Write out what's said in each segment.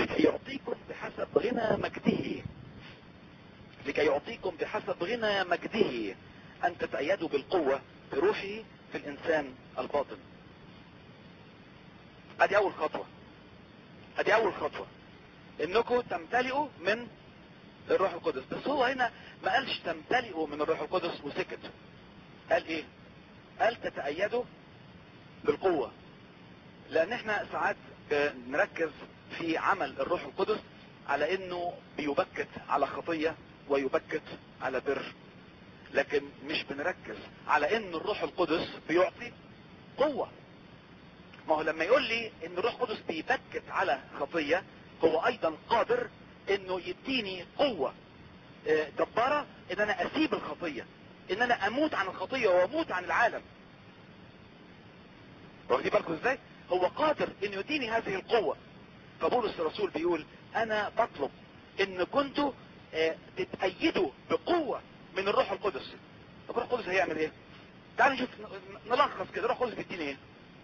لكي يعطيكم بحسب غنى مجده لكي يعطيكم بحسب غنى مجده ان تتأيدوا بالقوة بروحه في الانسان الباطن ادي اول خطوة ادي اول خطوة انكم تمتلئوا من الروح القدس بس هو هنا ما قالش تمتلئوا من الروح القدس وسكت قال ايه قال تتأيدوا بالقوة لان احنا ساعات نركز في عمل الروح القدس على انه بيبكت على خطية ويبكت على بر لكن مش بنركز على ان الروح القدس بيعطي قوة ما هو لما يقول لي ان الروح القدس بيبكت على خطية هو ايضا قادر انه يديني قوة جبارة ان انا اسيب الخطية ان انا اموت عن الخطية واموت عن العالم واخدين بالكم ازاي هو قادر انه يديني هذه القوة فبولس الرسول بيقول انا بطلب ان كنتوا تتأيدوا بقوة من الروح القدس طب الروح القدس هيعمل ايه تعالوا نشوف نلخص كده الروح القدس بيديني ايه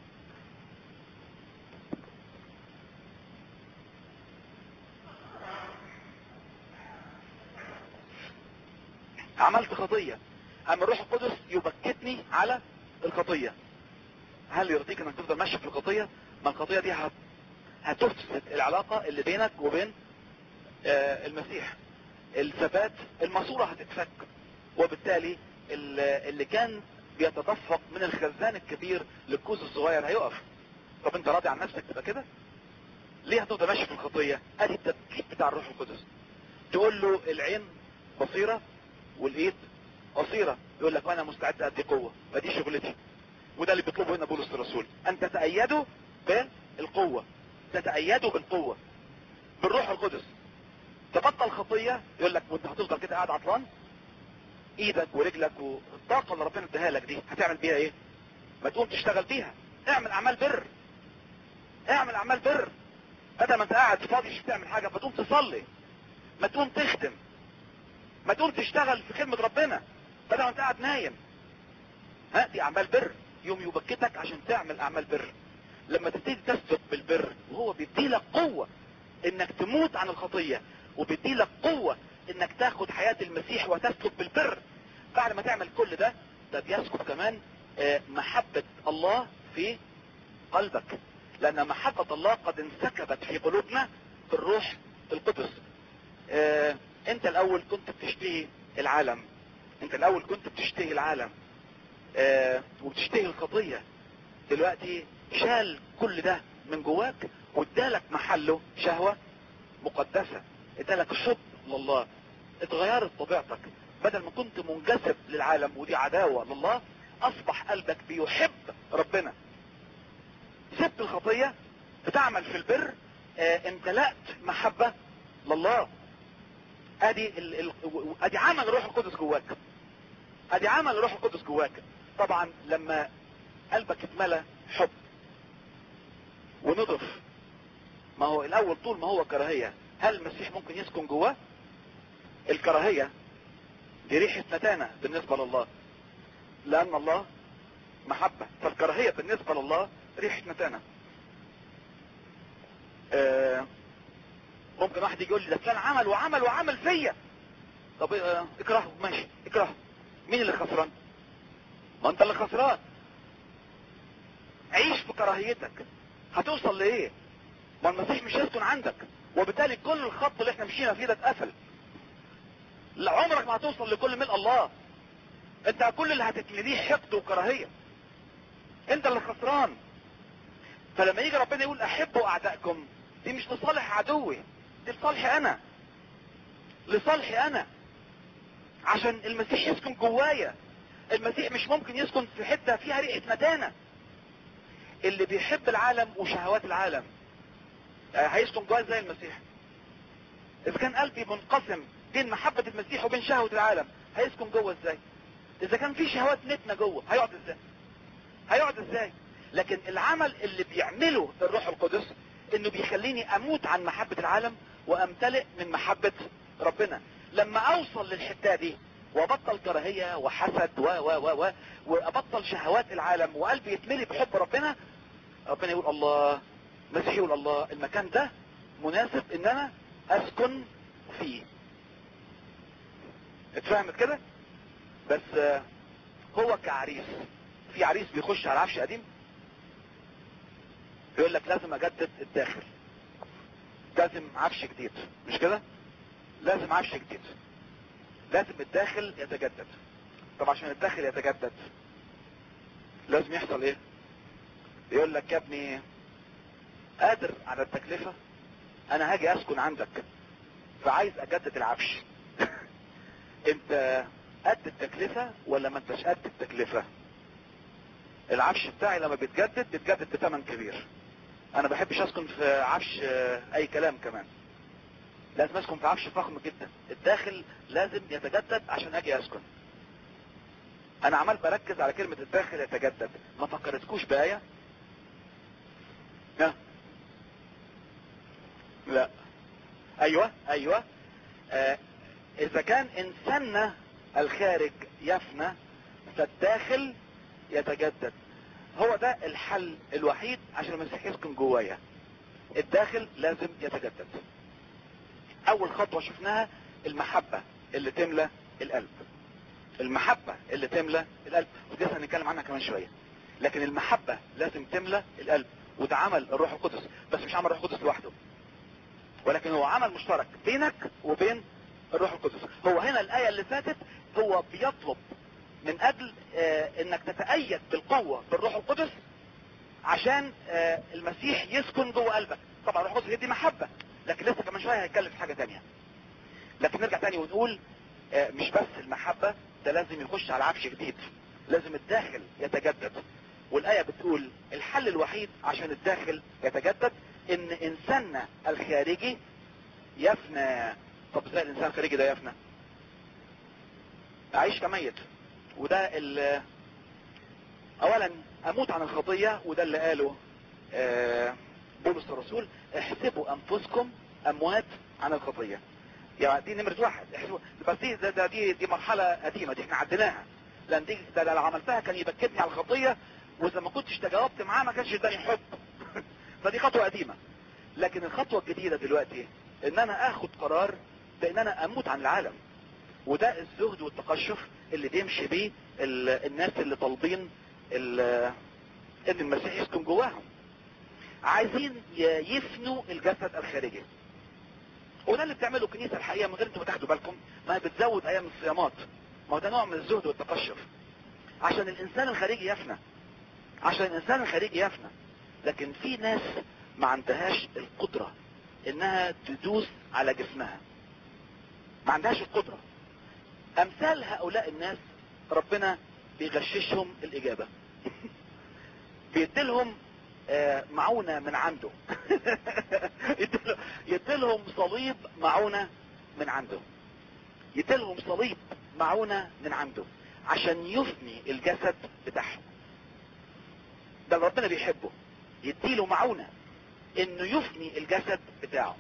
عملت خطية اما الروح القدس يبكتني على الخطية هل يرضيك انك تفضل ماشي في الخطية ما الخطية دي هت... هتفسد العلاقة اللي بينك وبين آه المسيح الثبات الماسورة هتتفك وبالتالي اللي كان بيتدفق من الخزان الكبير للكوز الصغير هيقف طب انت راضي عن نفسك تبقى كده ليه هتفضل ماشي في الخطية ادي التبكيت بتاع الروح القدس تقول له العين بصيرة والايد قصيرة يقول لك وانا مستعد ادي قوة فدي شغلتي وده اللي بيطلبه هنا بولس الرسول ان تتأيدوا بالقوة تتأيدوا بالقوة بالروح القدس تبطل خطية يقول لك وانت هتفضل كده قاعد عطلان ايدك ورجلك والطاقة اللي ربنا اداها لك دي هتعمل بيها ايه ما تقوم تشتغل بيها اعمل اعمال بر اعمل اعمال بر بدل ما انت قاعد فاضي مش بتعمل حاجة فتقوم تصلي ما تقوم تخدم ما تقوم تشتغل في خدمة ربنا بدل ما انت قاعد نايم ها دي اعمال بر يوم يبكتك عشان تعمل اعمال بر لما تبتدي تسلك بالبر وهو بيديلك قوة انك تموت عن الخطية وبيديلك قوة انك تاخد حياة المسيح وتسلك بالبر بعد ما تعمل كل ده ده بيسكب كمان محبة الله في قلبك لان محبة الله قد انسكبت في قلوبنا بالروح القدس اه انت الاول كنت بتشتهي العالم انت الاول كنت بتشتهي العالم اه وبتشتهي الخطية دلوقتي شال كل ده من جواك وادالك محله شهوة مقدسة ادالك حب لله اتغيرت طبيعتك بدل ما كنت منجذب للعالم ودي عداوة لله اصبح قلبك بيحب ربنا سبت الخطية بتعمل في البر اه امتلأت محبة لله ادي ال... ال... ادي عمل الروح القدس جواك ادي عمل الروح القدس جواك طبعا لما قلبك اتملى حب ونضف ما هو الاول طول ما هو كراهية هل المسيح ممكن يسكن جواه الكراهية دي ريحة نتانة بالنسبة لله لان الله محبة فالكراهية بالنسبة لله ريحة نتانة آه ممكن واحد يجي يقول لي ده فلان عمل وعمل وعمل فيا طب آه اكرهه ماشي اكرهه مين اللي خسران ما انت اللي خسران عيش في كراهيتك هتوصل لايه ما المسيح مش هيسكن عندك وبالتالي كل الخط اللي احنا مشينا فيه ده اتقفل لا عمرك ما هتوصل لكل ملء الله انت كل اللي هتتمليه حقد وكراهية انت اللي خسران فلما يجي ربنا يقول احبوا اعدائكم دي مش لصالح عدوي دي لصالحي انا لصالحي انا عشان المسيح يسكن جوايا المسيح مش ممكن يسكن في حتة فيها ريحة متانة اللي بيحب العالم وشهوات العالم هيسكن جوايا زي المسيح اذا كان قلبي منقسم بين محبة المسيح وبين شهوة العالم هيسكن جوه ازاي اذا كان في شهوات نتنة جوه هيقعد ازاي هيقعد ازاي لكن العمل اللي بيعمله الروح القدس انه بيخليني اموت عن محبة العالم وامتلئ من محبة ربنا لما اوصل للحتة دي وابطل كراهية وحسد و و و و وابطل شهوات العالم وقلبي يتملي بحب ربنا ربنا يقول الله مسيح يقول الله المكان ده مناسب ان انا اسكن فيه اتفهمت كده بس آه، هو كعريس في عريس بيخش على عفش قديم يقول لك لازم اجدد الداخل لازم عفش جديد مش كده لازم عفش جديد لازم الداخل يتجدد طب عشان الداخل يتجدد لازم يحصل ايه يقول لك يا ابني قادر على التكلفة انا هاجي اسكن عندك فعايز اجدد العفش انت قد التكلفة ولا ما انتش قد التكلفة العفش بتاعي لما بيتجدد بيتجدد بثمن كبير انا بحبش اسكن في عفش آه، اي كلام كمان لازم اسكن في عفش فخم جدا الداخل لازم يتجدد عشان اجي اسكن انا عمال بركز على كلمة الداخل يتجدد ما فكرتكوش بآية ها لا ايوه ايوه آه اذا كان انساننا الخارج يفنى فالداخل يتجدد هو ده الحل الوحيد عشان المسيح يسكن جوايا الداخل لازم يتجدد اول خطوة شفناها المحبة اللي تملى القلب المحبة اللي تملى القلب ودي هنتكلم عنها كمان شوية لكن المحبة لازم تملى القلب وده عمل الروح القدس بس مش عمل الروح القدس لوحده ولكن هو عمل مشترك بينك وبين الروح القدس هو هنا الآية اللي فاتت هو بيطلب من أجل آه انك تتأيد بالقوة بالروح القدس عشان آه المسيح يسكن جوه قلبك طبعا الروح القدس دي محبة لكن لسه كمان شوية هيتكلم في حاجة تانية لكن نرجع تاني ونقول آه مش بس المحبة ده لازم يخش على عفش جديد لازم الداخل يتجدد والآية بتقول الحل الوحيد عشان الداخل يتجدد ان انساننا الخارجي يفنى طب ازاي الانسان الخارجي ده يفنى اعيش كميت وده ال اولا اموت عن الخطية وده اللي قاله آه، بولس الرسول احسبوا انفسكم اموات عن الخطية يعني دي نمرة واحد احسبوا بس دي ده ده دي دي مرحلة قديمة دي احنا عديناها لان دي ده لو عملتها كان يبكتني على الخطية واذا ما كنتش تجاوبت معاه ما كانش اداني حب فدي خطوة قديمة لكن الخطوة الجديدة دلوقتي ان انا اخد قرار بان انا اموت عن العالم وده الزهد والتقشف اللي بيمشي بيه ال- الناس اللي طالبين ال- ان المسيح يسكن جواهم عايزين ي- يفنوا الجسد الخارجي وده اللي بتعمله الكنيسة الحقيقة من غير انتوا ما تاخدوا بالكم ما هي بتزود ايام الصيامات ما هو ده نوع من الزهد والتقشف عشان الانسان الخارجي يفنى عشان الانسان الخارجي يفنى لكن في ناس ما عندهاش القدرة انها تدوس على جسمها ما عندهاش القدرة امثال هؤلاء الناس ربنا بيغششهم الاجابة بيديلهم آه، معونة من عنده يديله- يديلهم صليب معونة من عنده يديلهم صليب معونة من عنده عشان يفني الجسد بتاعهم ده اللي ربنا بيحبه يديله معونة انه يفني الجسد بتاعه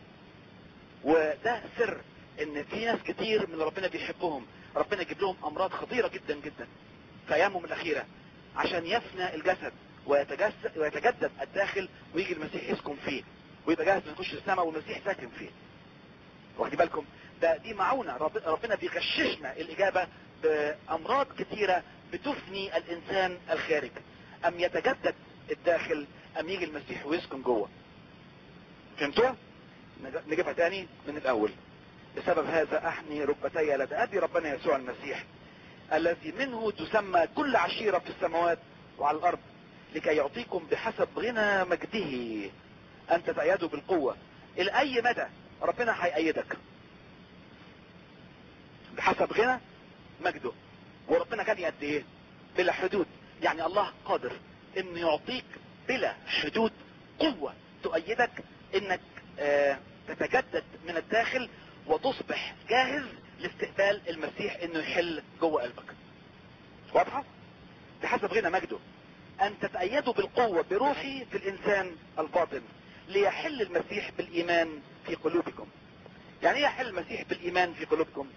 وده سر ان في ناس كتير من اللي ربنا بيحبهم ربنا يجيب لهم امراض خطيرة جدا جدا في ايامهم الاخيرة عشان يفنى الجسد ويتجسد ويتجدد الداخل ويجي المسيح يسكن فيه ويبقى جاهز انه يخش السماء والمسيح ساكن فيه واخدين بالكم ده دي معونة رب- ربنا بيغششنا الإجابة بأمراض كتيرة بتفني الإنسان الخارج أم يتجدد الداخل أم يجي المسيح ويسكن جوه فهمتوا؟ نج- نجيبها تاني من الأول بسبب هذا أحني ركبتي لدى أبي ربنا يسوع المسيح الذي منه تسمى كل عشيرة في السماوات وعلى الأرض لكي يعطيكم بحسب غنى مجده أن تتأيدوا بالقوة إلى أي مدى ربنا هيأيدك بحسب غنى مجده وربنا كان قد ايه بلا حدود يعني الله قادر انه يعطيك بلا حدود قوة تؤيدك انك آه تتجدد من الداخل وتصبح جاهز لاستقبال المسيح انه يحل جوه قلبك واضحة بحسب غنى مجده ان تتأيدوا بالقوة بروحي في الانسان الباطن ليحل المسيح بالايمان في قلوبكم يعني ايه يحل المسيح بالايمان في قلوبكم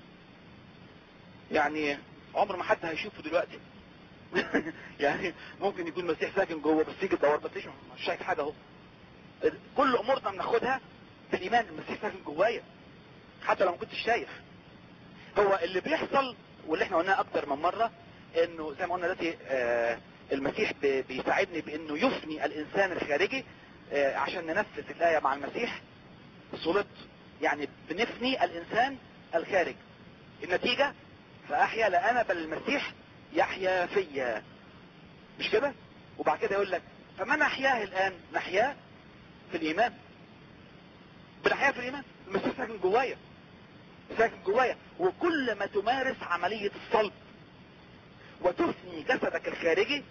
يعني عمر ما حد هيشوفه دلوقتي يعني ممكن يكون المسيح ساكن جوه بس يجي تدور بس مش مش شايف حاجه اهو كل امورنا بناخدها بالايمان المسيح ساكن جوايا حتى لو ما كنتش شايف هو اللي بيحصل واللي احنا قلناه اكتر من مرة انه زي ما قلنا دلوقتي آه المسيح بي- بيساعدني بانه يفني الانسان الخارجي آه عشان ننفذ الاية مع المسيح صلت يعني بنفني الانسان الخارج النتيجة فاحيا لا انا بل المسيح يحيا فيا مش كده وبعد كده يقول لك فما نحياه الان نحياه في الايمان بنحياه في الايمان المسيح ساكن جوايا ساكن جوايا وكل ما تمارس عملية الصلب وتفني جسدك الخارجي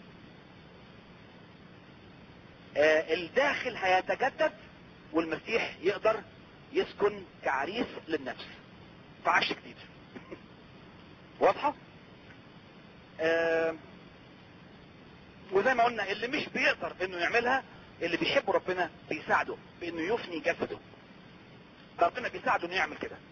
آه الداخل هيتجدد والمسيح يقدر يسكن كعريس للنفس فعش جديد واضحة آه وزي ما قلنا اللي مش بيقدر انه يعملها اللي بيحب ربنا بيساعده بانه يفني جسده ربنا بيساعده انه يعمل كده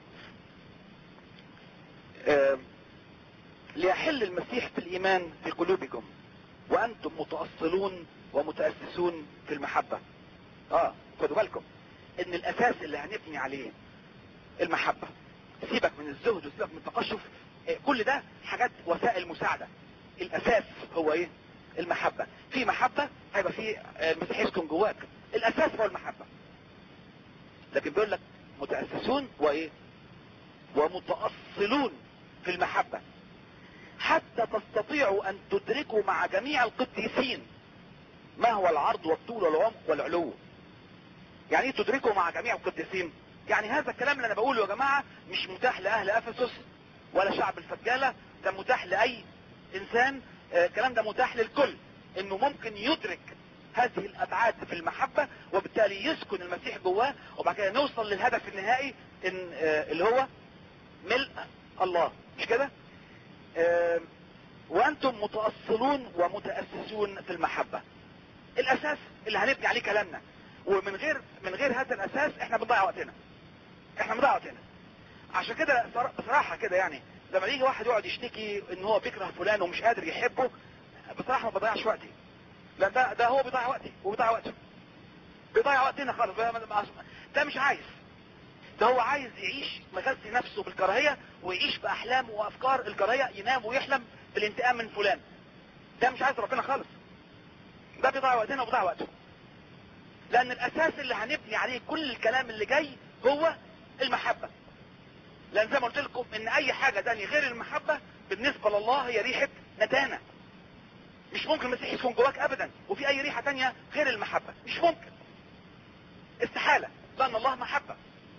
آه ليحل المسيح في الايمان في قلوبكم وانتم متأصلون ومتأسسون في المحبة اه خدوا بالكم ان الاساس اللي هنبني عليه المحبة سيبك من الزهد وسيبك من التقشف آه كل ده حاجات وسائل مساعدة الاساس هو ايه المحبة في محبة هيبقى في آه المسيح يسكن جواك الاساس هو المحبة لكن بيقول لك متأسسون وايه ومتأصلون في المحبة حتى تستطيعوا ان تدركوا مع جميع القديسين ما هو العرض والطول والعمق والعلو يعني ايه تدركوا مع جميع القديسين يعني هذا الكلام اللي انا بقوله يا جماعة مش متاح لاهل افسس ولا شعب الفجالة ده متاح لاي انسان آه الكلام ده متاح للكل انه ممكن يدرك هذه الابعاد في المحبة وبالتالي يسكن المسيح جواه وبعد كده نوصل للهدف النهائي إن آه اللي هو ملء الله مش كده آه وانتم متأصلون ومتأسسون في المحبة الاساس اللي هنبني عليه كلامنا ومن غير من غير هذا الاساس احنا بنضيع وقتنا احنا بنضيع وقتنا عشان كده بصراحة كده يعني لما يجي واحد يقعد يشتكي ان هو بيكره فلان ومش قادر يحبه بصراحة ما بضيعش وقتي لا ده ده هو بيضيع وقتي وبيضيع وقته بيضيع وقتنا خالص ده مش عايز ده هو عايز يعيش مغذي نفسه بالكراهية ويعيش بأحلام وأفكار الكراهية ينام ويحلم بالانتقام من فلان ده مش عايز ربنا خالص ده بيضيع وقتنا وبيضيع وقته لأن الأساس اللي هنبني عليه كل الكلام اللي جاي هو المحبة لأن زي ما قلت لكم إن أي حاجة تانية غير المحبة بالنسبة لله هي ريحة ندانة مش ممكن المسيح يكون جواك أبدا وفي أي ريحة تانية غير المحبة مش ممكن استحالة لأن الله محبة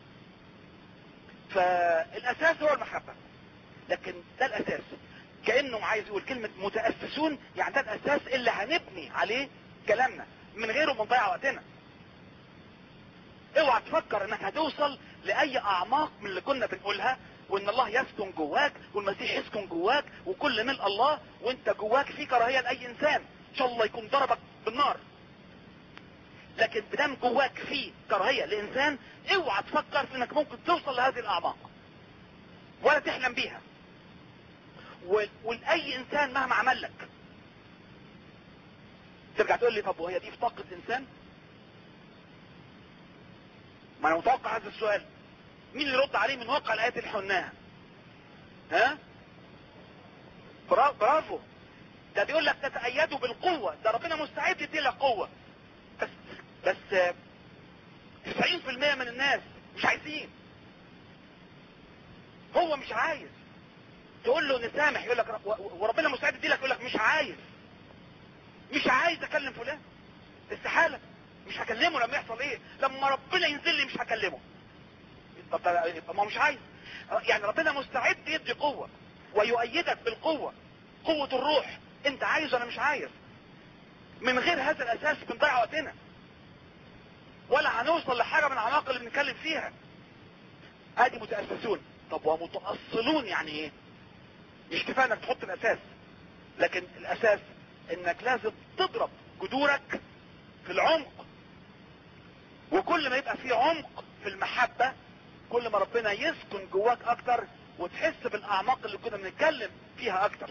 فالاساس هو المحبة لكن ده الاساس كأنه عايز يقول كلمة متأسسون يعني ده الاساس اللي هنبني عليه كلامنا من غيره بنضيع وقتنا اوعى تفكر انك هتوصل لاي اعماق من اللي كنا بنقولها وان الله يسكن جواك والمسيح يسكن جواك وكل ملء الله وانت جواك في كراهية لاي انسان ان شاء الله يكون ضربك بالنار لكن بدم جواك في كراهية لإنسان اوعى تفكر في انك ممكن توصل لهذه الأعماق ولا تحلم بيها ولأي إنسان مهما عمل لك ترجع تقول لي طب وهي دي في طاقة إنسان ما أنا متوقع هذا السؤال مين اللي يرد عليه من واقع الآيات اللي حناها ها برافو ده بيقول لك تتأيدوا بالقوة ده ربنا مستعد يدي لك قوة بس بس 90% من الناس مش عايزين هو مش عايز تقول له نسامح يقول لك وربنا مستعد يدي لك يقول لك مش عايز مش عايز اكلم فلان استحالة مش هكلمه لما يحصل ايه لما ربنا ينزل لي مش هكلمه طب ما هو مش عايز يعني ربنا مستعد يدي قوة ويؤيدك بالقوة قوة الروح انت عايز وانا مش عايز من غير هذا الاساس بنضيع وقتنا ولا هنوصل لحاجة من العلاقة اللي بنتكلم فيها ادي متأسسون طب ومتأصلون يعني ايه مش كفاية انك تحط الاساس لكن الاساس انك لازم تضرب جذورك في العمق وكل ما يبقى في عمق في المحبة كل ما ربنا يسكن جواك اكتر وتحس بالاعماق اللي كنا بنتكلم فيها اكتر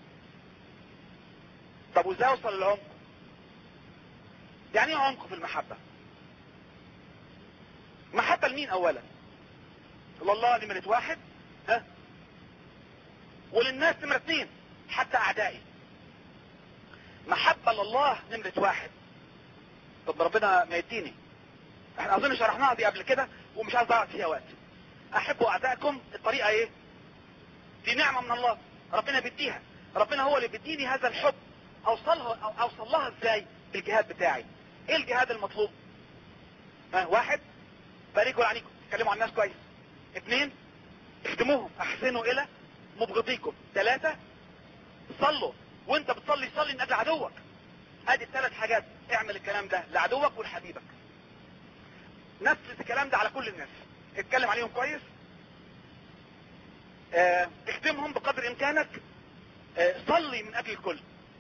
طب وازاي اوصل للعمق يعني ايه عمق في المحبة محبة لمين اولا لله نمرة واحد ها وللناس نمرة اثنين حتى اعدائي محبة لله نمرة واحد طب ربنا ما يديني احنا اظن شرحناها دي قبل كده ومش عايز اضيع فيها وقت احبوا اعدائكم الطريقة ايه دي نعمة من الله ربنا بيديها ربنا هو اللي بيديني هذا الحب اوصلها أو اوصل لها ازاي بالجهاد بتاعي ايه الجهاد المطلوب ها واحد باركوا عليكم اتكلموا عن الناس كويس اثنين اخدموهم احسنوا الى مبغضيكم ثلاثة صلوا وانت بتصلي صلي من اجل عدوك ادي الثلاث حاجات اعمل الكلام ده لعدوك ولحبيبك نفذ الكلام ده على كل الناس اتكلم عليهم كويس اه اخدمهم بقدر امكانك اه صلي من اجل الكل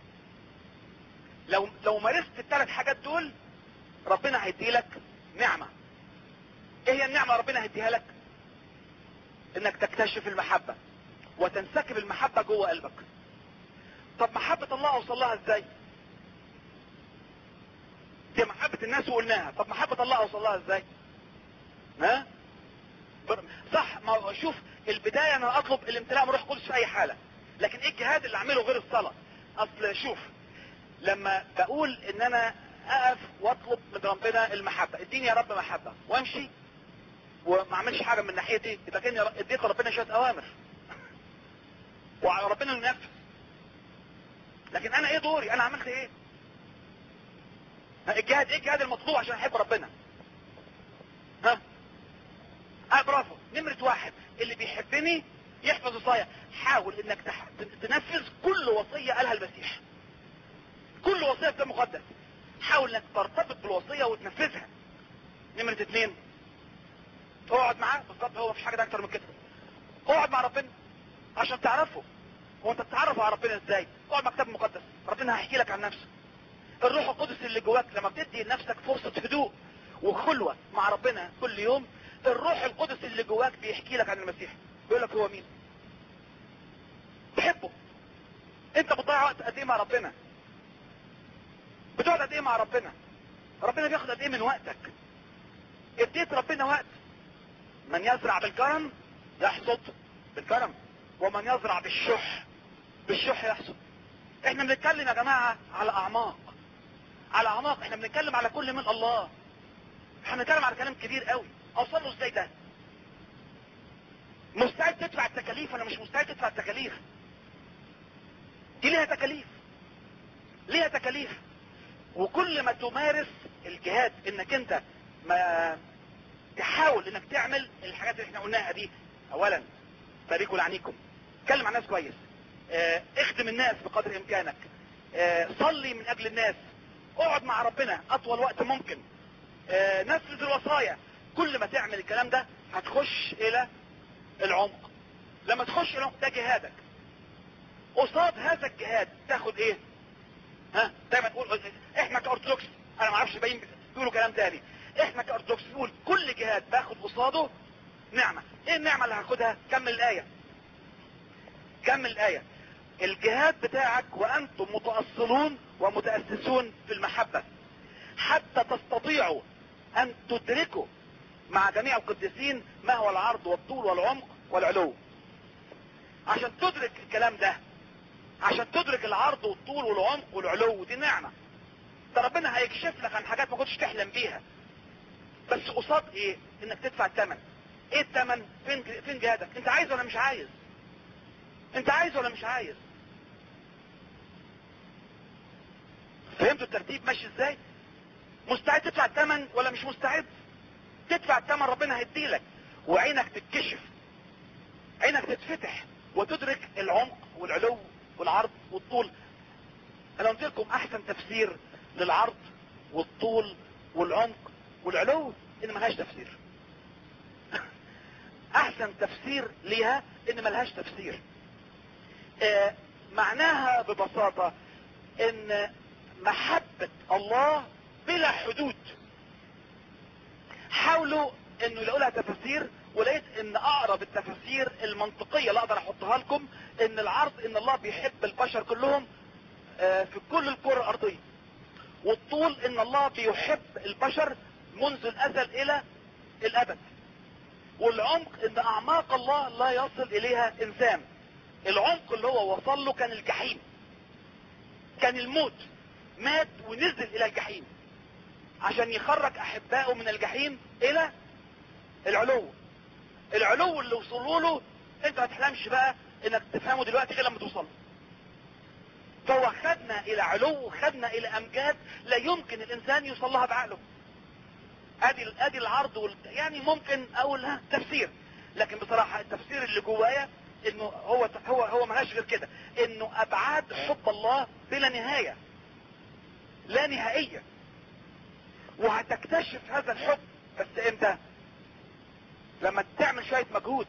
لو لو مارست الثلاث حاجات دول ربنا هيدي لك نعمة ايه هي النعمة ربنا هيديها لك انك تكتشف المحبة وتنسكب المحبة جوه قلبك طب محبة الله اوصل لها ازاي دي محبة الناس وقلناها طب محبة الله اوصل لها ازاي ها صح ما شوف البداية انا اطلب الامتلاء من روح القدس في اي حالة لكن ايه الجهاد اللي اعمله غير الصلاة اصل شوف لما بقول ان انا اقف واطلب من ربنا المحبة اديني يا رب محبة وامشي وما اعملش حاجة من ناحيتي يبقى كاني اديت ربنا شوية اوامر وعلى ربنا ينفذ لكن انا ايه دوري انا عملت ايه الجهاد ايه الجهاد المطلوب عشان احب ربنا ها اه برافو نمرة واحد اللي بيحبني يحفظ وصايا حاول انك تح... تنفذ كل وصية قالها المسيح كل وصية في مقدس حاول انك ترتبط بالوصية وتنفذها نمرة اتنين اقعد معاه بالظبط هو مفيش حاجة اكتر من كده اقعد مع ربنا عشان تعرفه هو انت بتتعرف على ربنا ازاي اقعد مع كتاب مقدس ربنا هيحكي لك عن نفسه الروح القدس اللي جواك لما بتدي لنفسك فرصة هدوء وخلوة مع ربنا كل يوم الروح القدس اللي جواك بيحكي لك عن المسيح بيقول لك هو مين تحبه انت بتضيع وقت قد ايه مع ربنا بتقعد قد ايه مع ربنا ربنا بياخد قد ايه من وقتك اديت ربنا وقت من يزرع بالكرم يحصد بالكرم ومن يزرع بالشح بالشح يحصد احنا بنتكلم يا جماعة على اعماق على اعماق احنا بنتكلم على كل من الله احنا بنتكلم على كلام كبير قوي اوصل له ازاي ده مستعد تدفع التكاليف انا مش مستعد تدفع التكاليف دي ليها تكاليف ليها تكاليف وكل ما تمارس الجهاد انك انت ما تحاول انك تعمل الحاجات اللي احنا قلناها دي اولا باركوا لعنيكم اتكلم عن الناس كويس اه اخدم الناس بقدر امكانك اه صلي من اجل الناس اقعد مع ربنا اطول وقت ممكن اه نفذ الوصايا كل ما تعمل الكلام ده هتخش الى العمق لما تخش العمق ده جهادك قصاد هذا الجهاد تاخد ايه ها دايما تقول احنا كارثوذكس انا ما اعرفش باين بيقولوا كلام تاني احنا كارثوذكس نقول كل جهاد باخد قصاده نعمة ايه النعمة اللي هاخدها كمل الاية كمل الاية الجهاد بتاعك وانتم متأصلون ومتأسسون في المحبة حتى تستطيعوا ان تدركوا مع جميع القديسين ما هو العرض والطول والعمق والعلو عشان تدرك الكلام ده عشان تدرك العرض والطول والعمق والعلو دي نعمة ده ربنا هيكشف لك عن حاجات ما كنتش تحلم بيها بس قصاد ايه انك تدفع الثمن ايه الثمن فين فين جهادك انت عايز ولا مش عايز انت عايز ولا مش عايز فهمتوا الترتيب ماشي ازاي مستعد تدفع الثمن ولا مش مستعد تدفع الثمن ربنا هيديلك وعينك تتكشف عينك تتفتح وتدرك العمق والعلو والعرض والطول انا قلت لكم احسن تفسير للعرض والطول والعمق والعلو ان ملهاش تفسير احسن تفسير ليها ان ملهاش تفسير آه معناها ببساطة ان محبة الله بلا حدود حاولوا انه يلاقوا لها تفاسير ولقيت ان اقرب التفاسير المنطقية اللي اقدر احطها لكم ان العرض ان الله بيحب البشر كلهم آه في كل الكرة الارضية والطول ان الله بيحب البشر منذ الازل الى الابد والعمق ان اعماق الله لا يصل اليها انسان العمق اللي هو وصل له كان الجحيم كان الموت مات ونزل الى الجحيم عشان يخرج احبائه من الجحيم الى العلو العلو اللي وصلوا له انت ما تحلمش بقى انك تفهمه دلوقتي غير لما توصل فهو خدنا الى علو خدنا الى امجاد لا يمكن الانسان يوصل لها بعقله ادي ادي العرض وال... يعني ممكن اقولها تفسير لكن بصراحة التفسير اللي جوايا انه هو هو هو ملهاش غير كده انه ابعاد حب الله بلا نهاية لا نهائية وهتكتشف هذا الحب بس امتى لما تعمل شوية مجهود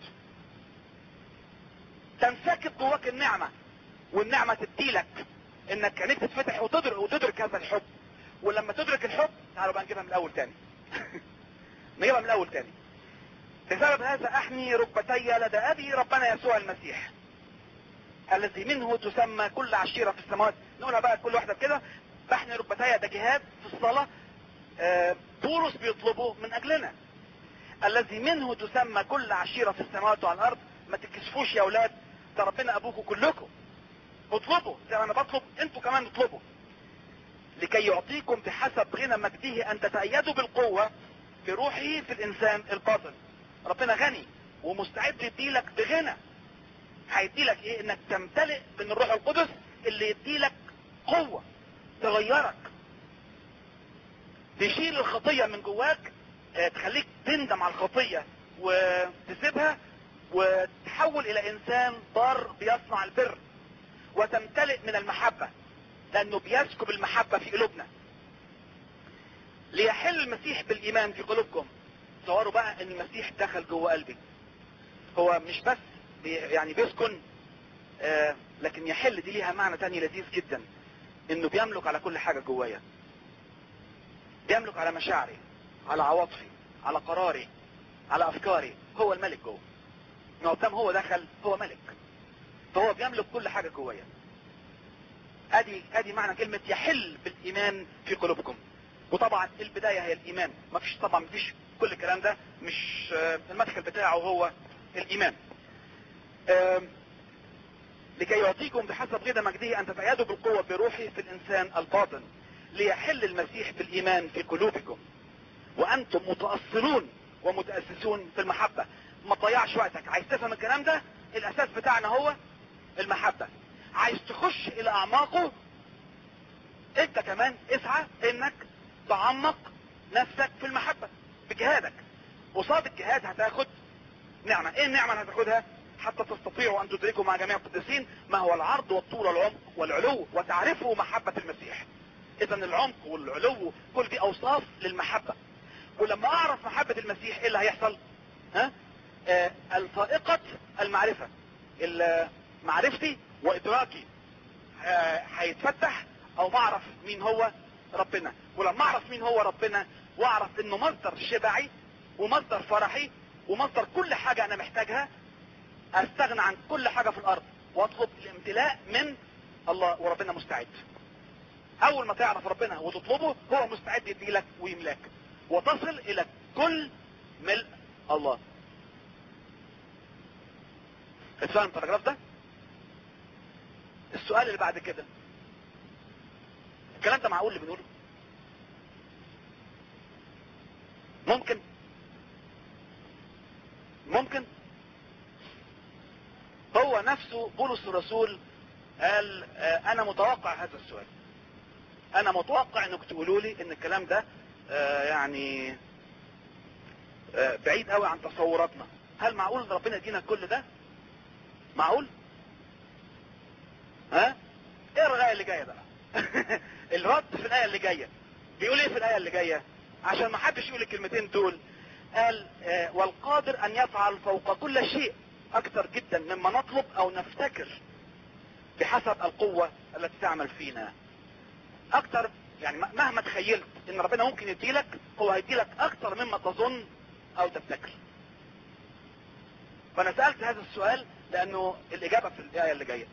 تنسكب جواك النعمة والنعمة تديلك انك عينيك تتفتح وتدرك, وتدرك هذا الحب ولما تدرك الحب تعالوا بقى نجيبها من الاول تاني نجيبها من الاول تاني بسبب هذا احمي ركبتي لدى ابي ربنا يسوع المسيح الذي منه تسمى كل عشيرة في السماوات نقولها بقى كل واحدة كده بحني ركبتي ده جهاد في الصلاة آه بولس بيطلبه من اجلنا الذي منه تسمى كل عشيرة في السماوات وعلى الارض ما تكسفوش يا اولاد ده ربنا ابوكم كلكم اطلبوا زي ما انا بطلب انتوا كمان اطلبوا لكي يعطيكم بحسب غنى مجده ان تتأيدوا بالقوة بروحه في الانسان الباطن ربنا غني ومستعد يديلك بغنى هيديلك ايه انك تمتلئ من الروح القدس اللي يديلك قوة تغيرك تشيل الخطية من جواك اه تخليك تندم على الخطية وتسيبها وتحول الى انسان بار بيصنع البر وتمتلئ من المحبة لانه بيسكب المحبة في قلوبنا ليحل المسيح بالايمان في قلوبكم تصوروا بقى ان المسيح دخل جوه قلبي هو مش بس بي يعني بيسكن آه لكن يحل دي ليها معنى تاني لذيذ جدا انه بيملك على كل حاجة جوايا بيملك على مشاعري على عواطفي على قراري على افكاري هو الملك جوه ما قدام هو دخل هو ملك فهو بيملك كل حاجة جوايا ادي ادي معنى كلمة يحل بالايمان في قلوبكم وطبعا البداية هي الايمان ما فيش طبعا ما فيش كل الكلام ده مش المدخل بتاعه هو الايمان لكي يعطيكم بحسب غنى مجده ان تتأيدوا بالقوة بروحه في الانسان الباطن ليحل المسيح بالايمان في قلوبكم وانتم متأصلون ومتأسسون في المحبة ما تضيعش وقتك عايز تفهم الكلام ده الاساس بتاعنا هو المحبة عايز تخش الى اعماقه انت كمان اسعى انك تعمق نفسك في المحبة بجهادك قصاد الجهاد هتاخد نعمة ايه النعمة اللي هتاخدها حتى تستطيعوا ان تدركوا مع جميع القديسين ما هو العرض والطول والعمق والعلو وتعرفوا محبة المسيح اذا العمق والعلو كل دي اوصاف للمحبة ولما اعرف محبة المسيح ايه اللي هيحصل ها آه الفائقة المعرفة معرفتي وادراكي هيتفتح آه او بعرف مين هو ربنا ولما اعرف مين هو ربنا واعرف انه مصدر شبعي ومصدر فرحي ومصدر كل حاجة انا محتاجها استغنى عن كل حاجة في الارض واطلب الامتلاء من الله وربنا مستعد اول ما تعرف ربنا وتطلبه هو مستعد يديلك ويملاك وتصل الى كل ملء الله اتفهم الباراجراف ده السؤال اللي بعد كده الكلام ده معقول اللي بنقوله ممكن ممكن هو نفسه بولس الرسول قال آه انا متوقع هذا السؤال انا متوقع انك تقولوا لي ان الكلام ده آه يعني آه بعيد قوي عن تصوراتنا هل معقول ان ربنا يدينا كل ده معقول ها ايه الرأي اللي جاية بقى الرد في الآية اللي جاية بيقول ايه في الآية اللي جاية عشان ما حدش يقول الكلمتين دول قال آه والقادر ان يفعل فوق كل شيء اكتر جدا مما نطلب او نفتكر بحسب القوة التي تعمل فينا اكتر يعني مهما تخيلت ان ربنا ممكن يديلك هو هيديلك اكتر مما تظن او تفتكر فانا سألت هذا السؤال لانه الاجابة في الايه اللي جاية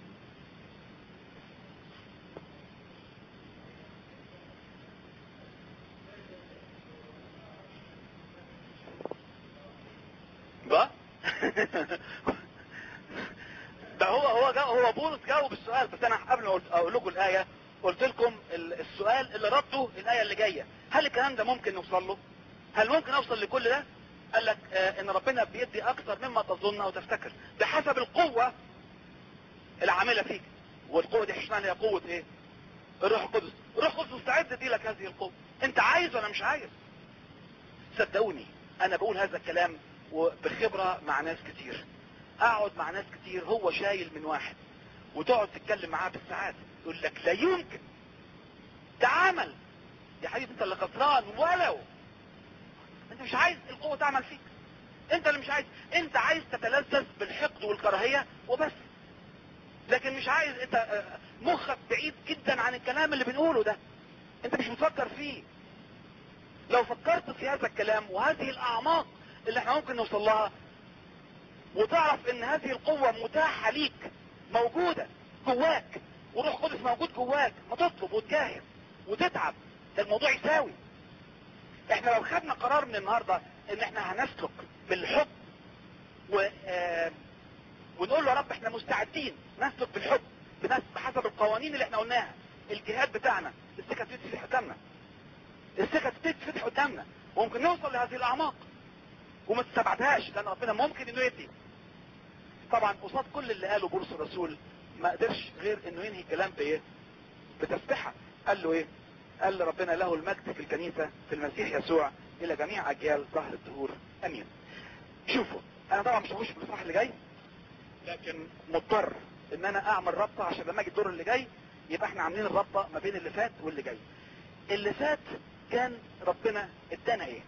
ده هو هو جا هو بولس جاوب السؤال بس انا قبل ما قلت- اقول لكم الايه قلت لكم ال- السؤال اللي رده الايه اللي جايه هل الكلام ده ممكن نوصل له هل ممكن اوصل لكل ده قال لك آه ان ربنا بيدي اكثر مما تظن او تفتكر بحسب القوه العامله فيك والقوه دي احنا هي قوه ايه الروح القدس الروح القدس مستعد يدي لك هذه القوه انت عايز ولا مش عايز صدقوني انا بقول هذا الكلام وبخبرة مع ناس كتير اقعد مع ناس كتير هو شايل من واحد وتقعد تتكلم معاه بالساعات يقول لك لا يمكن تعامل يا حبيبي انت اللي خسران ولو انت مش عايز القوة تعمل فيك انت اللي مش عايز انت عايز تتلذذ بالحقد والكراهية وبس لكن مش عايز انت آه، مخك بعيد جدا عن الكلام اللي بنقوله ده انت مش بتفكر فيه لو فكرت في هذا الكلام وهذه الاعماق اللي احنا ممكن نوصل لها وتعرف ان هذه القوة متاحة ليك موجودة جواك وروح قدس موجود جواك ما تطلب وتجاهد وتتعب ده الموضوع يساوي احنا لو خدنا قرار من النهاردة ان احنا هنسلك بالحب و آه ونقول له يا رب احنا مستعدين نسلك بالحب بنس بحسب القوانين اللي احنا قلناها الجهاد بتاعنا السكة تتفتح قدامنا السكة تتفتح قدامنا وممكن نوصل لهذه الاعماق وما تستبعدهاش لان ربنا ممكن انه يدي طبعا قصاد كل اللي قاله بولس الرسول ما قدرش غير انه ينهي الكلام بايه بتسبحة قال له ايه قال له ربنا له المجد في الكنيسة في المسيح يسوع الى جميع اجيال ظهر الدهور امين شوفوا انا طبعا مش هخش في الاصحاح اللي جاي لكن مضطر ان انا اعمل رابطة عشان لما اجي الدور اللي جاي يبقى احنا عاملين الرابطة ما بين اللي فات واللي جاي اللي فات كان ربنا ادانا ايه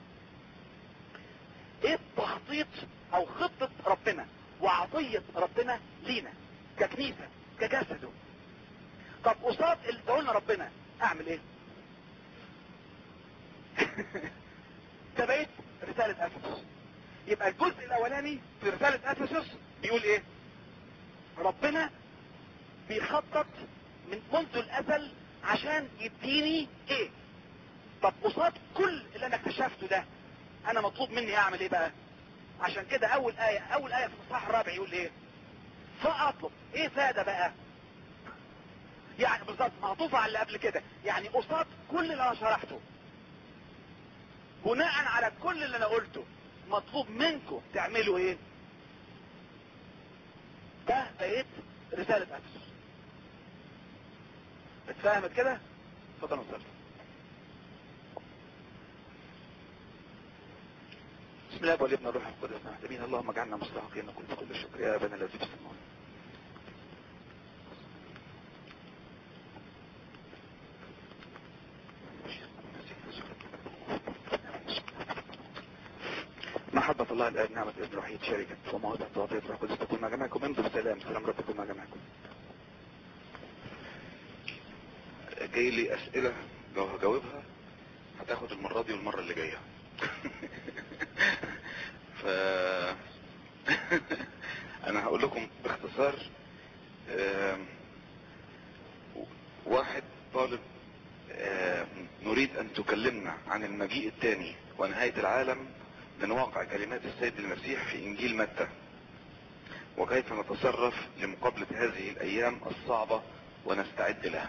ايه التخطيط او خطة ربنا وعطية ربنا لينا ككنيسة كجسده طب قصاد اللي اداهولنا ربنا اعمل ايه تبقيت رسالة افسس يبقى الجزء الاولاني في رسالة افسس بيقول ايه ربنا بيخطط من منذ الازل عشان يديني ايه طب قصاد كل اللي انا اكتشفته ده انا مطلوب مني اعمل ايه بقى عشان كده اول ايه اول ايه في الاصحاح الرابع يقول ايه فاطلب ايه فاده بقى يعني بالظبط معطوفه على اللي قبل كده يعني قصاد كل اللي انا شرحته بناء على كل اللي انا قلته مطلوب منكم تعملوا ايه ده بقيت رسالة افسس اتفهمت كده اتفضل نصلي بسم الله والابن الروح القدس نحن اللهم اجعلنا مستحقين نقول بكل الشكر يا ابانا الذي في السماوات محبة الله الآب نعمة الابن الوحيد شركة وموهبة تعطية الروح القدس تكون مع جميعكم امضوا بسلام سلام رب تكون مع جميعكم جاي لي اسئلة لو هجاوبها هتاخد المرة دي والمرة اللي جاية ف انا هقول لكم باختصار آم، واحد طالب آم، نريد ان تكلمنا عن المجيء الثاني ونهاية العالم من واقع كلمات السيد المسيح في انجيل متى وكيف نتصرف لمقابلة هذه الايام الصعبة ونستعد لها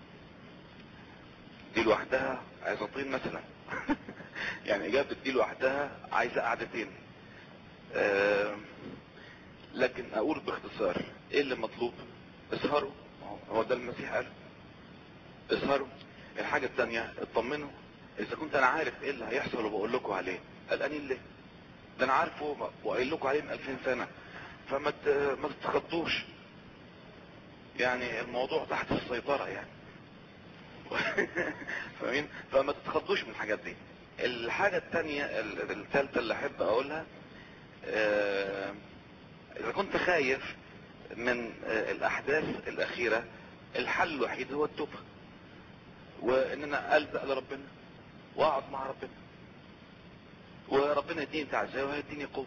دي لوحدها عايزة طين مثلا يعني اجابة دي لوحدها عايزة قعدتين آم، لكن اقول باختصار ايه اللي مطلوب اسهروا هو ده المسيح قال اسهروا الحاجة التانية اطمنوا اذا كنت انا عارف ايه اللي هيحصل وبقول لكم عليه قلقانين ليه ده انا عارفه وقايل لكم عليه من 2000 سنة فما ت- ما تتخضوش يعني الموضوع تحت السيطرة يعني فاهمين فما تتخضوش من الحاجات دي الحاجة التانية ال- التالتة اللي احب اقولها آه، اذا كنت خايف من آه، الاحداث الاخيرة الحل الوحيد هو التوبة وان انا الزق لربنا واقعد مع ربنا وربنا يديني تعزية وهيديني قوة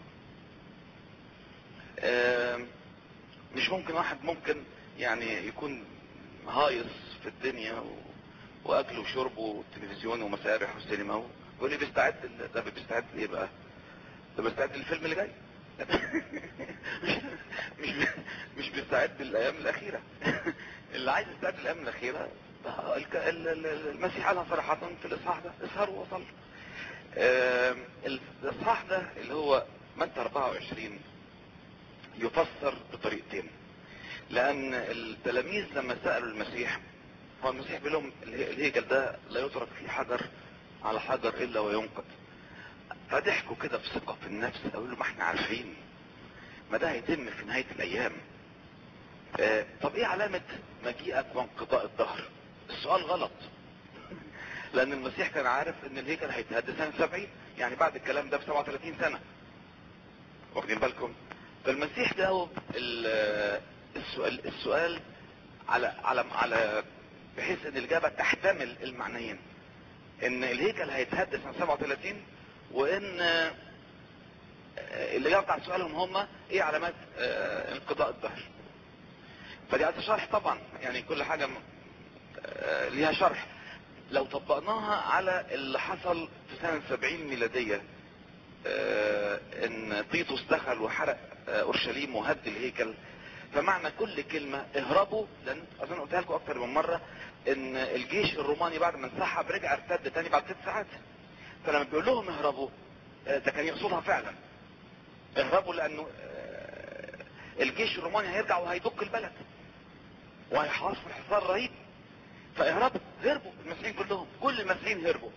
آم، مش ممكن واحد ممكن يعني يكون هايص في الدنيا و... واكل وشرب وتلفزيون ومسارح وسينما ويقول لي بيستعد ل- ده بيستعد ايه بقى ده بيستعد للفيلم اللي جاي مش مش بيستعد للايام الاخيره اللي عايز يستعد للايام الاخيره الك- ال- ال- المسيح قالها صراحه في الاصحاح ده اسهروا وصلوا آم، الاصحاح ده اللي هو متى 24 يفسر بطريقتين لان التلاميذ لما سالوا المسيح هو المسيح بيقول لهم اله- الهيكل ده لا يترك فيه حجر على حجر الا وينقض فضحكوا كده بثقه في النفس قالوا له ما احنا عارفين ما ده هيتم في نهايه الايام آه، طب ايه علامه مجيئك وانقضاء الدهر السؤال غلط لان المسيح كان عارف ان الهيكل هيتهد سنه 70 يعني بعد الكلام ده ب 37 سنه واخدين بالكم فالمسيح جاوب ال- السؤال السؤال على على على بحيث ان الاجابه تحتمل المعنيين ان الهيكل هيتهد سنه 37 وان آه، الاجابه بتاعت سؤالهم هم ايه علامات آه، انقضاء الدهر فدي عايزه شرح طبعا يعني كل حاجه م- آه، ليها شرح لو طبقناها على اللي حصل في سنه 70 ميلاديه آه، ان تيتوس دخل وحرق آه، اورشليم وهد الهيكل فمعنى كل كلمة اهربوا لان اظن قلتها لكم اكتر من مرة ان الجيش الروماني بعد ما انسحب رجع ارتد تاني بعد ست ساعات فلما بيقول لهم اهربوا آه، ده كان يقصدها فعلا اهربوا لانه آه، الجيش الروماني هيرجع وهيدق البلد وهيحاصر حصار رهيب فاهربوا هربوا المسيحيين كلهم كل المسيحيين هربوا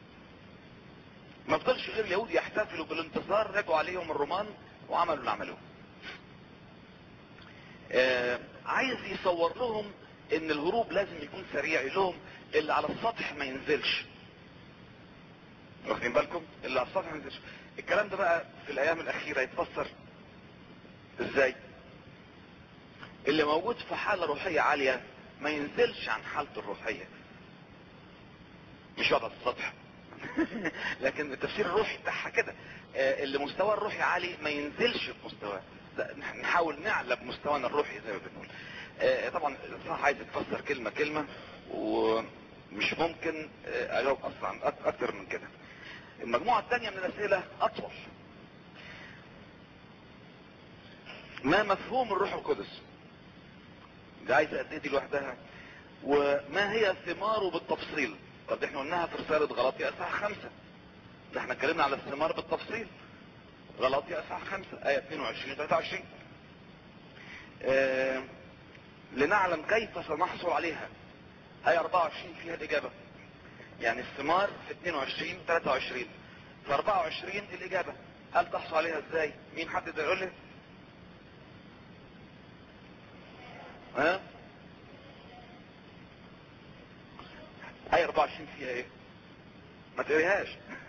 ما فضلش غير يهود يحتفلوا بالانتصار رجعوا عليهم الرومان وعملوا اللي عملوه آه عايز يصور لهم ان الهروب لازم يكون سريع يقول لهم اللي على السطح ما ينزلش واخدين بالكم اللي على السطح ما ينزلش الكلام ده بقى في الايام الاخيره يتفسر ازاي اللي موجود في حاله روحيه عاليه ما ينزلش عن حالته الروحيه مش يقعد على السطح لكن التفسير الروحي بتاعها كده آه، اللي مستواه الروحي عالي ما ينزلش في مستواه لا، نح- نحاول نعلى بمستوانا الروحي زي ما بنقول آه، طبعا الصح عايز يتفسر كلمة كلمة ومش ممكن آه، اجاوب اصلا أك- اكتر من كده المجموعة الثانية من الاسئلة اطول ما مفهوم الروح القدس ده عايز قد ايه دي لوحدها وما هي ثماره بالتفصيل طب دي احنا قلناها في رسالة غلطية اصحاح خمسة ده احنا اتكلمنا على الثمار بالتفصيل غلطية اصحاح خمسة آية 22 23 آه لنعلم كيف سنحصل عليها آية 24 فيها الإجابة يعني الثمار في 22 23 في 24 الإجابة هل تحصل عليها ازاي مين حد يقدر يقول لي ها آية 24 فيها ايه ما تقريهاش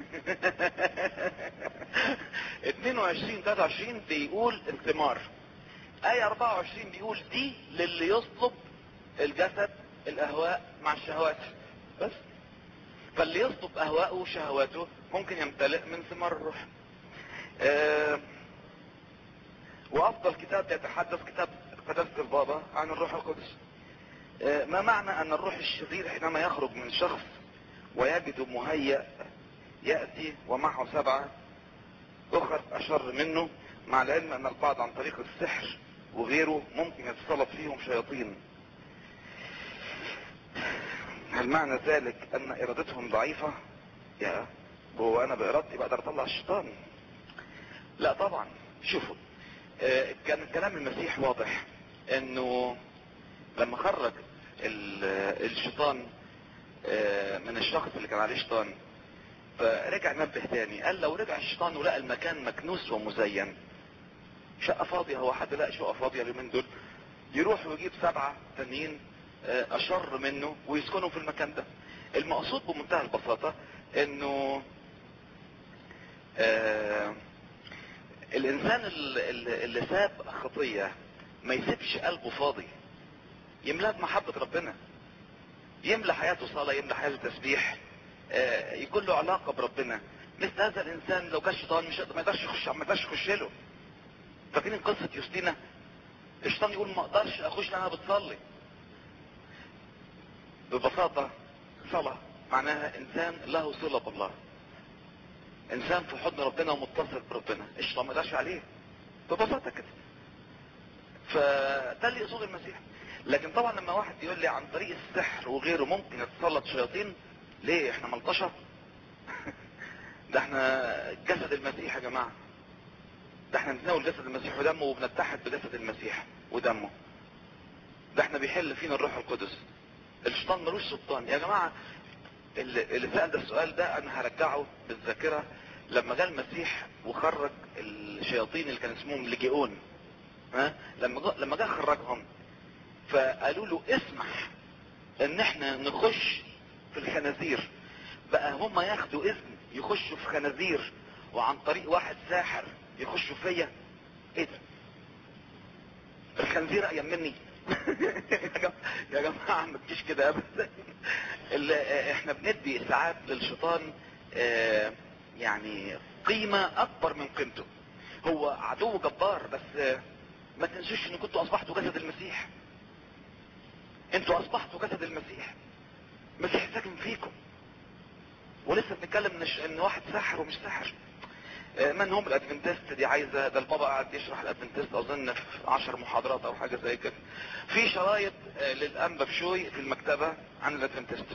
22 23 بيقول الثمار آية 24 بيقول دي للي يطلب الجسد الأهواء مع الشهوات بس فاللي يطلب أهواءه وشهواته ممكن يمتلئ من ثمار الروح آه وأفضل كتاب يتحدث كتاب قداسة البابا عن الروح القدس آه ما معنى أن الروح الشرير حينما يخرج من شخص ويجد مهيأ يأتي ومعه سبعة أخر أشر منه مع العلم أن البعض عن طريق السحر وغيره ممكن يتسلط فيهم شياطين هل معنى ذلك أن إرادتهم ضعيفة؟ يا هو أنا بإرادتي بقدر أطلع الشيطان لا طبعا شوفوا آه، كان كلام المسيح واضح انه لما خرج ال- الشيطان آه، من الشخص اللي كان عليه شيطان فرجع نبه تاني قال لو رجع الشيطان ولقى المكان مكنوس ومزين شقة فاضية هو حد لقى شقة فاضية اليومين دول يروح ويجيب سبعة تانيين آه، اشر منه ويسكنوا في المكان ده المقصود بمنتهى البساطة انه آه الانسان اللي, اللي- اللي ساب خطية ما يسيبش قلبه فاضي يملاه بمحبة ربنا يملى حياته صلاة يملى حياته تسبيح آه، يكون له علاقة بربنا مثل هذا الانسان لو جه الشيطان مش ما يقدرش يخش ما يقدرش يخش له فاكرين قصة يوستينا الشيطان يقول ما اقدرش اخش لأن انا بتصلي ببساطة صلاة معناها انسان له صلة بالله انسان في حضن ربنا ومتصل بربنا الشيطان ما يقدرش عليه ببساطة كده فده اللي يقصد المسيح لكن طبعا لما واحد يقول لي عن طريق السحر وغيره ممكن يتسلط شياطين ليه احنا ملطشة ده احنا جسد المسيح يا جماعة ده احنا بنتناول جسد المسيح ودمه وبنتحد بجسد المسيح ودمه ده احنا بيحل فينا الروح القدس الشيطان ملوش سلطان يا جماعة اللي, اللي سأل ده السؤال ده انا هرجعه بالذاكرة لما جاء المسيح وخرج الشياطين اللي كان اسمهم لجيئون ها لما جاء لما جاء خرجهم فقالوا له اسمح ان احنا نخش في الخنازير بقى هم ياخدوا اذن يخشوا في خنازير وعن طريق واحد ساحر يخشوا فيا ايه ده الخنزير ايام مني يا جماعة ما تجيش كده ابدا احنا بندي ساعات للشيطان اه يعني قيمة اكبر من قيمته هو عدو جبار بس اه ما تنسوش ان كنتوا اصبحتوا جسد المسيح انتوا اصبحتوا جسد المسيح المسيح ساكن فيكم ولسه بنتكلم مش ان واحد ساحر ومش ساحر من هم الادفنتست دي عايزة ده البابا قاعد يشرح الادفنتست اظن في عشر محاضرات او حاجة زي كده في شرايط للانبا بشوي في المكتبة عن الادفنتست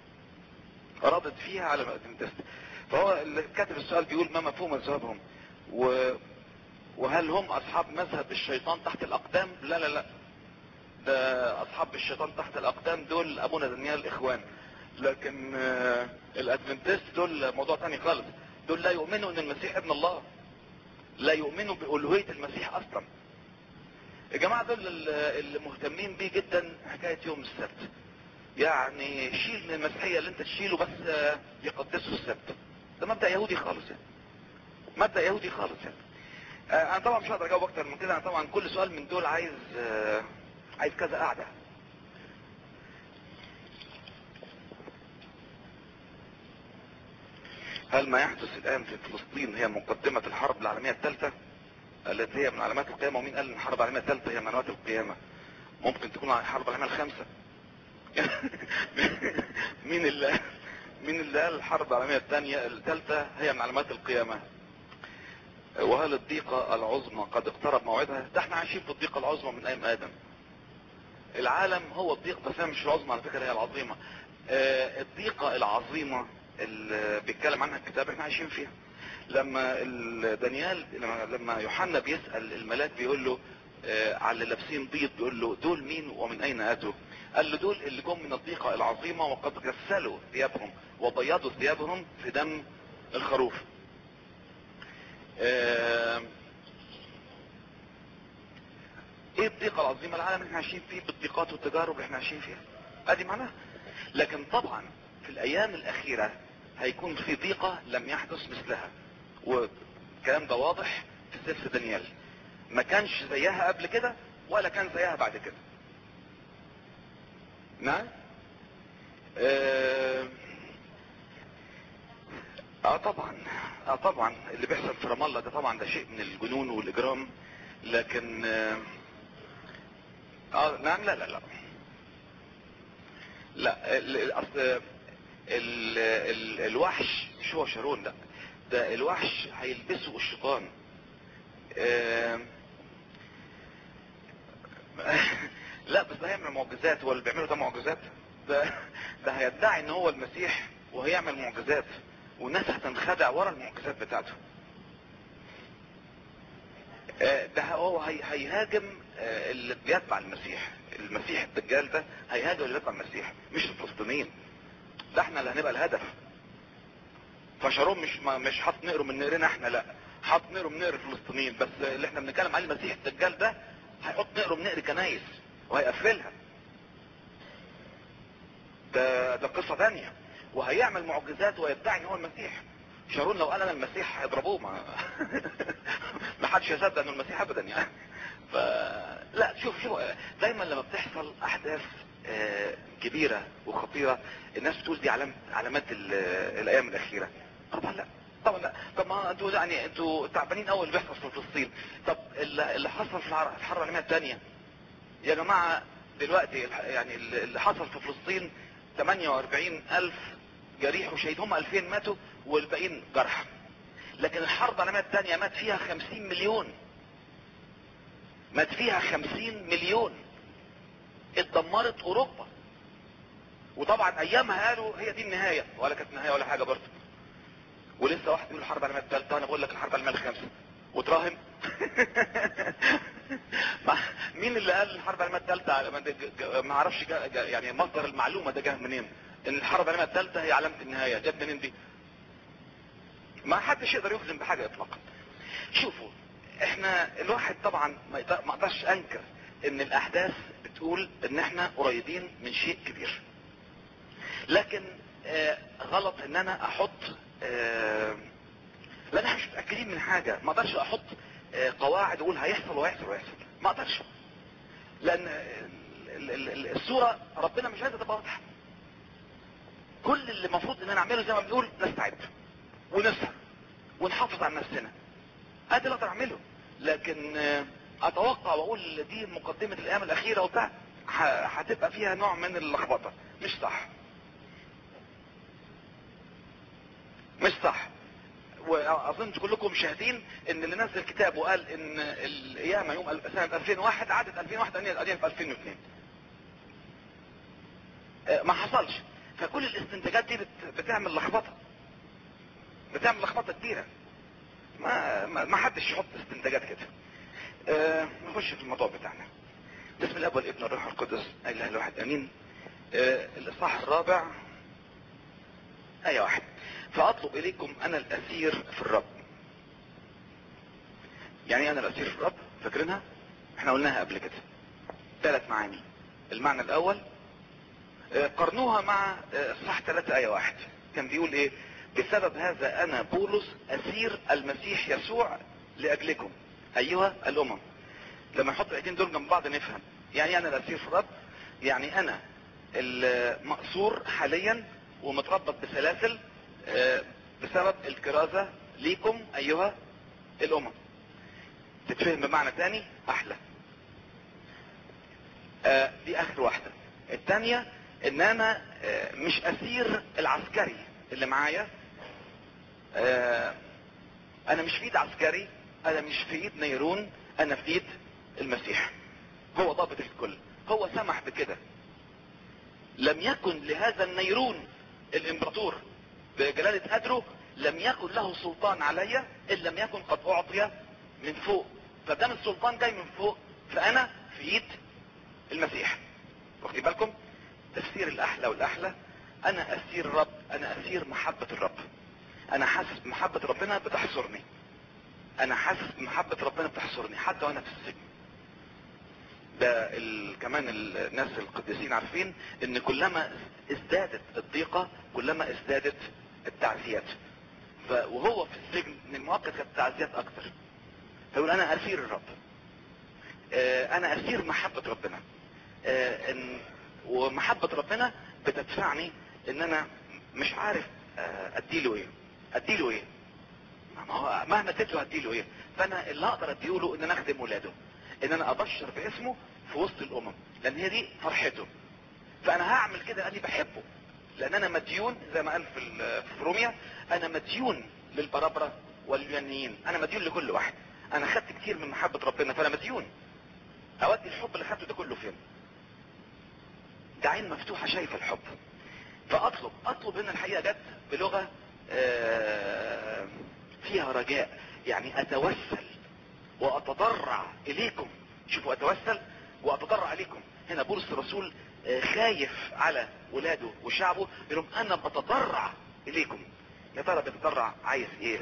ردت فيها على الادفنتست فهو اللي كاتب السؤال بيقول ما مفهوم مذهبهم و... وهل هم اصحاب مذهب الشيطان تحت الاقدام لا لا لا ده اصحاب الشيطان تحت الاقدام دول ابونا دانيال الاخوان لكن الادفنتست دول موضوع تاني خالص دول لا يؤمنوا ان المسيح ابن الله لا يؤمنوا بألوهية المسيح اصلا يا جماعة دول اللي مهتمين بيه جدا حكاية يوم السبت يعني شيل من المسيحية اللي انت تشيله بس يقدسوا السبت ده مبدأ يهودي خالص يعني مبدأ يهودي خالص يعني انا طبعا مش هقدر اجاوب اكتر من كده انا طبعا كل سؤال من دول عايز عايز كذا قاعدة هل ما يحدث الآن في فلسطين هي مقدمة الحرب العالمية الثالثة التي هي من علامات القيامة ومين قال ان الحرب العالمية الثالثة هي من علامات القيامة ممكن تكون الحرب العالمية الخامسة مين اللي مين اللي قال الحرب العالمية الثانية الثالثة هي من علامات القيامة وهل الضيقة العظمى قد اقترب موعدها ده احنا عايشين في الضيقة العظمى من ايام ادم العالم هو الضيق بس مش العظمى على فكرة هي العظيمة اه الضيقة العظيمة اللي بيتكلم عنها الكتاب احنا عايشين فيها لما دانيال لما, لما يوحنا بيسأل الملاك بيقول له اه على اللي لابسين بيض بيقول له دول مين ومن اين اتوا قال له دول اللي جم من الضيقة العظيمة وقد غسلوا ثيابهم وبيضوا ثيابهم في دم الخروف اه ايه الضيقة العظيمة العالم اللي احنا عايشين فيه بالضيقات والتجارب اللي احنا عايشين فيها ادي معناها لكن طبعا في الايام الاخيرة هيكون في ضيقة لم يحدث مثلها والكلام ده واضح في سفر دانيال ما كانش زيها قبل كده ولا كان زيها بعد كده نعم اه, اه طبعا اه طبعا اللي بيحصل في رام الله ده طبعا ده شيء من الجنون والاجرام لكن اه, آه نعم لا لا لا لا اصل ال ال الوحش مش هو شارون لا ده الوحش هيلبسه الشيطان اه لا بس ده هيعمل معجزات هو اللي بيعمله ده معجزات ده ده هيدعي ان هو المسيح وهيعمل معجزات والناس هتنخدع ورا المعجزات بتاعته اه ده هو هيهاجم اه اللي بيتبع المسيح المسيح الدجال ده هيهاجم اللي بيتبع المسيح مش الفلسطينيين ده احنا اللي هنبقى الهدف فشارون مش مش حاط نقره من نقرنا احنا لا حاط نقره من نقر الفلسطينيين بس اللي احنا بنتكلم عليه المسيح الدجال ده هيحط نقره من نقر كنايس وهيقفلها ده ده قصة تانية وهيعمل معجزات ويدعي ان هو المسيح شارون لو قال انا المسيح هيضربوه ما ما حدش يصدق انه المسيح ابدا يعني ف لا شوف شوف دايما لما بتحصل احداث كبيرة وخطيرة الناس بتقول دي علامة علامات الايام الاخيرة طبعا لا طبعا لا طب ما انتوا يعني انتوا تعبانين اول بيحصل في فلسطين طب اللي حصل في الحرب العالمية الثانية يا جماعة دلوقتي يعني اللي حصل في فلسطين 48 الف جريح وشهيد هم 2000 ماتوا والباقيين جرحى لكن الحرب العالمية الثانية مات فيها 50 مليون مات فيها خمسين مليون اتدمرت اوروبا وطبعا ايامها قالوا هي دي النهاية ولا كانت نهاية ولا حاجة برضه ولسه واحد يقول الحرب العالمية الثالثة انا بقول لك الحرب العالمية الخامسة وتراهن مين اللي قال الحرب العالمية الثالثة ما اعرفش يعني مصدر المعلومة ده جه منين ان الحرب العالمية الثالثة هي علامة النهاية جت منين دي ما حدش يقدر يجزم بحاجة اطلاقا شوفوا احنا الواحد طبعا ما اقدرش انكر ان الاحداث بتقول ان احنا قريبين من شيء كبير لكن آه غلط ان انا احط آه لان احنا مش متاكدين من حاجه ما اقدرش احط آه قواعد اقول هيحصل وهيحصل وهيحصل ما اقدرش لان الصوره ربنا مش عايزها تبقى واضحه كل اللي المفروض ان انا اعمله زي ما بنقول نستعد ونسهر ونحافظ على نفسنا ادي اللي اقدر اعمله لكن اتوقع واقول دي مقدمة الايام الاخيرة وبتاع هتبقى فيها نوع من اللخبطة مش صح مش صح واظن كلكم شاهدين ان اللي نزل كتاب وقال ان القيامة يوم سنة 2001 عادت 2001 قاعدين في 2002 ما حصلش فكل الاستنتاجات دي بتعمل لخبطة بتعمل لخبطة كبيرة ما ما حدش يحط استنتاجات كده أه نخش في الموضوع بتاعنا بسم الله والابن والروح القدس اله الواحد امين أه الاصحاح الرابع ايه واحد فاطلب اليكم انا الاسير في الرب يعني انا الاسير في الرب فاكرينها احنا قلناها قبل كده ثلاث معاني المعنى الاول أه قرنوها مع اصحاح ثلاثة ايه واحد كان بيقول ايه بسبب هذا انا بولس اسير المسيح يسوع لاجلكم ايها الامم لما نحط الايتين دول جنب بعض نفهم يعني انا الاسير في الرب يعني انا المأسور حاليا ومتربط بسلاسل بسبب الكرازة ليكم ايها الامم تتفهم بمعنى تاني احلى دي اخر واحدة التانية ان انا مش اسير العسكري اللي معايا انا مش في ايد عسكري انا مش في ايد نيرون انا في ايد المسيح هو ضابط الكل هو سمح بكده لم يكن لهذا النيرون الامبراطور بجلالة قدره لم يكن له سلطان علي ان لم يكن قد اعطي من فوق فدام السلطان جاي من فوق فانا في ايد المسيح واخدين بالكم تفسير الاحلى والاحلى انا اسير الرب انا اسير محبة الرب انا حاسس بمحبة ربنا بتحصرني انا حاسس بمحبة ربنا بتحصرني حتى وانا في السجن ده ال... كمان الناس القديسين عارفين ان كلما ازدادت الضيقة كلما ازدادت التعزيات ف... وهو في السجن من المؤكد كانت التعزيات اكتر فيقول انا اسير الرب آه انا اسير محبة ربنا آه إن... ومحبة ربنا بتدفعني ان انا مش عارف آه اديله ايه اديله ايه ما هو مهما اديته هديله ايه فانا اللي اقدر اديله ان انا اخدم ولاده ان انا ابشر باسمه في وسط الامم لان هي دي فرحته فانا هعمل كده لاني بحبه لان انا مديون زي ما قال في في روميا انا مديون للبرابرة واليونانيين انا مديون لكل واحد انا خدت كتير من محبة ربنا فانا مديون اودي الحب اللي خدته ده كله فين ده عين مفتوحة شايفة الحب فاطلب اطلب هنا الحقيقة جت بلغة آه فيها رجاء يعني اتوسل واتضرع اليكم شوفوا اتوسل واتضرع اليكم هنا بولس الرسول خايف على ولاده وشعبه يقول لهم انا بتضرع اليكم يا ترى بتضرع عايز ايه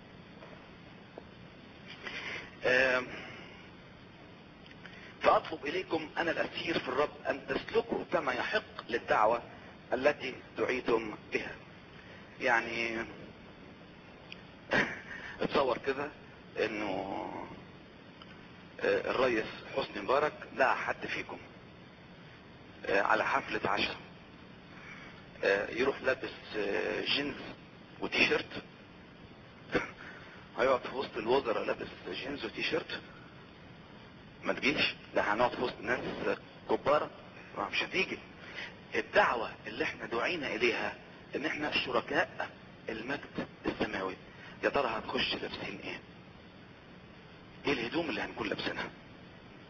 فاطلب اليكم انا الاسير في الرب ان تسلكوا كما يحق للدعوة التي دعيتم بها يعني اتصور كده انه الرئيس حسني مبارك لقى حد فيكم على حفلة عشاء يروح لابس جينز وتيشيرت هيقعد في وسط الوزراء لابس جينز وتيشيرت ما تجيش لا هنقعد في وسط ناس كبارة مش هتيجي الدعوة اللي احنا دعينا اليها ان احنا شركاء المجد السماوي يا ترى هنخش لابسين ايه ايه الهدوم اللي هنكون لابسينها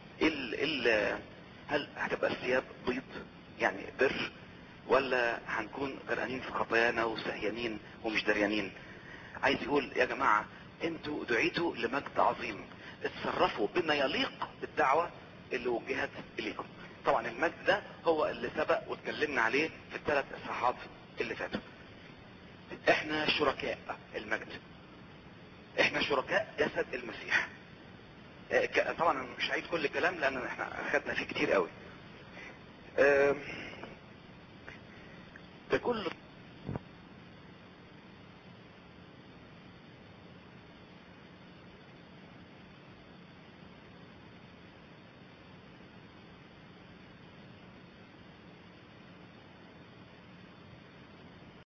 ال- هل هتبقى الثياب بيض يعني بر ولا هنكون غرقانين في خطايانا وسهيانين ومش دريانين عايز يقول يا جماعة انتوا دعيتوا لمجد عظيم اتصرفوا بما يليق بالدعوة اللي وجهت اليكم طبعا المجد ده هو اللي سبق واتكلمنا عليه في الثلاث اصحاحات اللي فاتوا احنا شركاء المجد احنا شركاء جسد المسيح اه، ك- طبعا أنا مش هعيد كل الكلام لان احنا خدنا فيه كتير قوي اه، بكل